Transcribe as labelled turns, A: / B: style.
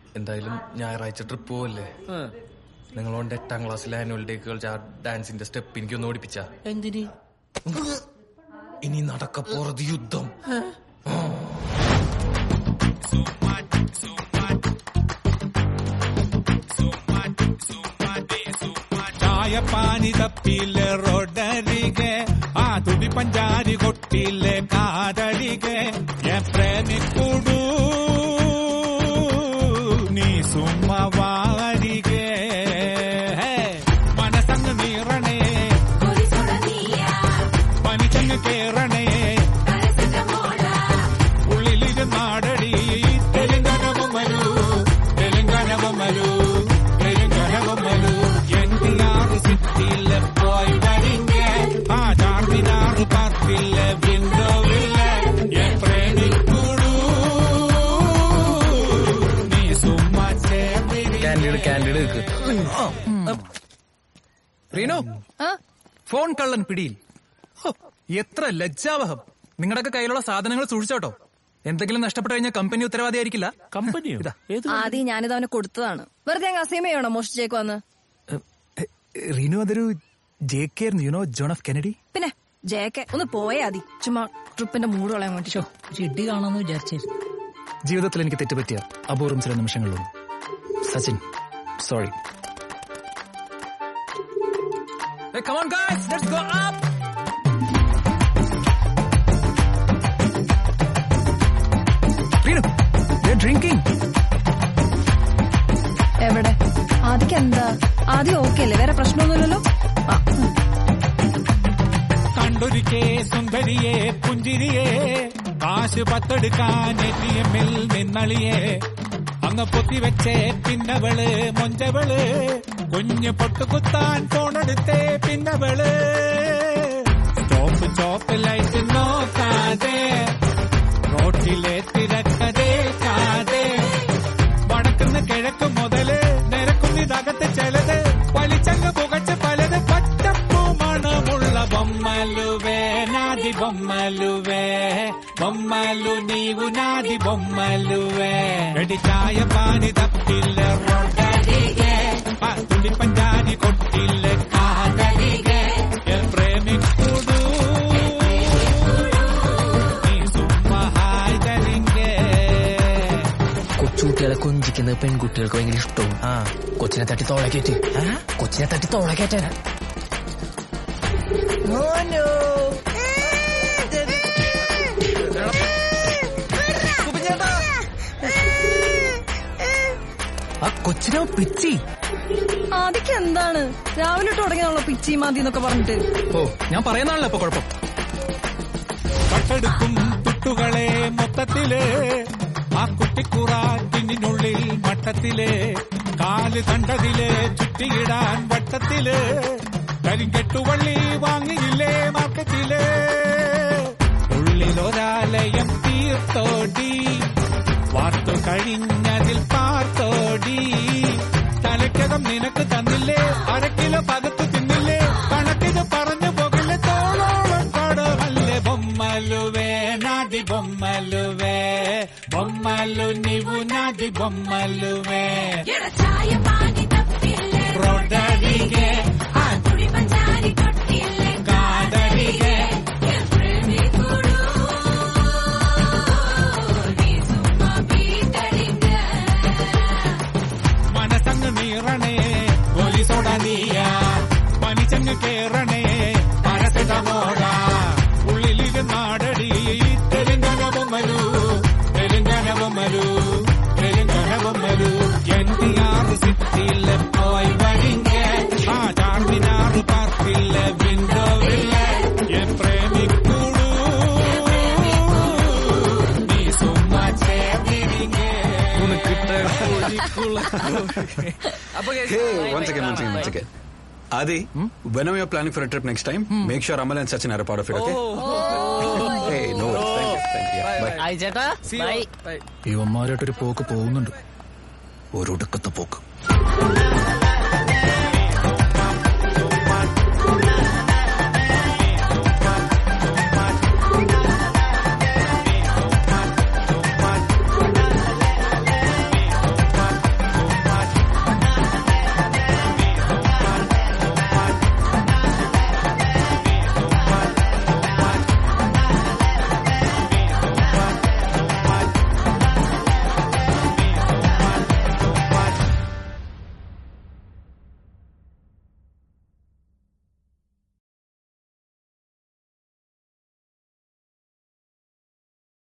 A: എന്തായാലും ഞായറാഴ്ച ട്രിപ്പ് പോവല്ലേ നിങ്ങളോണ്ട് എട്ടാം ക്ലാസ്സിലെ ആനുവൽ ഡേ കളിച്ച ആ ഡാൻസിന്റെ സ്റ്റെപ്പ് എനിക്കൊന്ന് ഓടിപ്പിച്ച
B: എന്തിന്
A: ഇനി നടക്ക പോറത് യുദ്ധം
C: ചായപ്പാനി തപ്പിലെ റോഡരികെ ആ തുടി പഞ്ചാരി കൊട്ടിലെ കാതടികെ എ പ്രേമിക്കുടു നീ സുമ്മവാരികെ മനസ്സങ്ങ് നീറണേ പനിച്ചങ്ങ് കേറണേ ഉള്ളിലിരുന്നാടടി തെലുങ്കാന ബൊമ്മലു തെലുങ്കാന ബൊമ്മലു തെലുങ്കാന ബൊമ്മലു എൻ ടി ആർ സിറ്റിയിലെ പോയി വരിങ്ങ ആ ചാർമിനാർ പാർക്കിലെ വിൻഡോവിലെ എൻ പ്രേമിക്കുടു നീ സുമ്മാ ചേർന്നിരി
A: കാൻഡിഡ് കാൻഡിഡ് നിൽക്ക്
D: റീനോ ഫോൺ കള്ളൻ പിടിയിൽ ഹോ, എത്ര ലജ്ജാവഹം നിങ്ങളുടെയൊക്കെ കയ്യിലുള്ള സാധനങ്ങൾ സൂക്ഷിച്ചോട്ടോ എന്തെങ്കിലും നഷ്ടപ്പെട്ടു കഴിഞ്ഞാൽ കമ്പനി ഉത്തരവാദിയായിരിക്കില്ല
B: കമ്പനിയോ
D: ഇതാ.
B: ഏത്
E: ആദ്യം ഞാനിത് അവന് കൊടുത്തതാണ് വെറുതെ അങ്ങ് അസീമയാണോ മോഷിച്ചേക്കുവന്ന്
D: റീനു അതൊരു J K you know John of Kennedy
E: പിന്നെ ജയക്കെ ഒന്ന് പോയാ മതി ചുമ്മാ ട്രിപ്പിന്റെ മൂട് കളയാൻ വേണ്ടി
B: ചിട്ടി കാണാന്ന് വിചാരിച്ചു
D: ജീവിതത്തിൽ എനിക്ക് തെറ്റുപറ്റിയ അപൂർവം ചില നിമിഷങ്ങളിലും Sachin sorry Come on, guys, let's go up. Renu, they're drinking.
E: എവിടെ ആദ്യക്ക് എന്താ ആദ്യം ഓക്കെ അല്ലേ വേറെ പ്രശ്നമൊന്നുമില്ലല്ലോ ആ ഉം.
C: കണ്ടൊരുക്കേ സുന്ദരിയെ പുഞ്ചിരിയെ കാശ് പത്തെടുക്കാൻ എറ്റിഎമ്മിൽ നിന്നളിയെ അങ്ങ് പൊത്തിവെച്ചേ പിന്നവള് മൊഞ്ചവള് കുഞ്ഞ് പൊട്ടുകുത്താൻ ഫോണെടുത്തേ പിന്നവള് സ്റ്റോപ്പ് സ്റ്റോപ്പ് ലൈറ്റ് നോക്കാതെ റോട്ടിലെ തിരക്കതേക്കാതെ വടക്കുന്ന് കിഴക്ക് മുതല് നിരക്കുന്നിതകത്ത് ചിലത് വലിച്ചങ്ങ് പുകച്ച് പലത് പച്ചപ്പൂ മണമുള്ള ബൊമ്മലുവേ നാദി ബൊമ്മലുവേ బొమ్మలు నీవు నాది బొమ్మలువే రెడి చాయ పాని తప్పిల్ల రొట్టడిగే తుడి పంజాని కొట్టిల్ల కాదడిగే ఎల్ ప్రేమికుడు നീ സുമ്മാ ഹായ്തലിംഗേ
B: കൊച്ചുകുട്ടികളെ കൊഞ്ചിക്കുന്നത് പെൺകുട്ടികൾക്ക് ഭയങ്കര ഇഷ്ടവും
A: ആ
B: കൊച്ചിനെ തട്ടി തോളക്കേറ്റ് കൊച്ചിനെ തട്ടി തോളക്കേറ്റാ
D: ആ കൊച്ചിനോ പിച്ചി
E: ആദ്യക്ക് എന്താണ് രാവിലെ തൊട്ട് തുടങ്ങിയാണല്ലോ പിച്ചി മാതി എന്നൊക്കെ പറഞ്ഞിട്ട്
D: ഓ ഞാൻ പറയുന്നതാണല്ലോ ഇപ്പൊ കുഴപ്പം
C: കട്ടെടുക്കും തുട്ടുകളെ മൊത്തത്തില് ആ കുട്ടിക്കുറാറ്റിനുള്ളിൽ മട്ടത്തില് കാല് കണ്ടതില് ചുറ്റിയിടാൻ വട്ടത്തില് കരിങ്കെട്ടുവള്ളി വാങ്ങിയില്ലേ മാർക്കറ്റില് ഉള്ളിലൊരാലയം തീർത്തോടി വാർത്തു കഴിഞ്ഞതിൽ പാർത്തോടി തലക്കകം നിനക്ക് തന്നില്ലേ അരക്കിലോ പകത്തു തിന്നില്ലേ കണക്കിന് പറഞ്ഞു പോകില്ലേ തോളോളം കടമല്ലേ బొమ్మలువే నాది బొమ్మలువే బొమ్మలు నీవు నాది బొమ్మలువే రొడ్డడిగే కాదడిగే മനസ്സങ്ങ് നീറണേ ഗോലി സോടാനിയ പനിച്ചങ്ങ് കേറണേ പരസിതമോട ഉള്ളിലിരുന്നാടടി തെലുങ്കാന ബൊമ്മലു തെലുങ്കാന ബൊമ്മലു തെലുങ്കാന ബൊമ്മലു എൻ ടി ആർ സിറ്റിയിലെ പോയി വഴിങ്ങ ആ ചാർമിനാർ പാർക്കിലെ വിൻഡോവിലെ എൻ പ്രേമിക്കുടു നീ സുമ്മാ ചേർന്നിരിങ്ങേ
F: Hey, once again, once again, once again. Adi, whenever you're planning for a trip next time, make sure Amal and Sachin are a part of it, okay? Hey, no worries. Thank you. Thank you. Yeah, bye.
B: ആയി ചേട്ടാ by
D: ഇവന്മാരായിട്ടൊരു പോക്ക് പോകുന്നുണ്ട്
F: ഒരു ഒടുക്കത്തെ പോക്ക്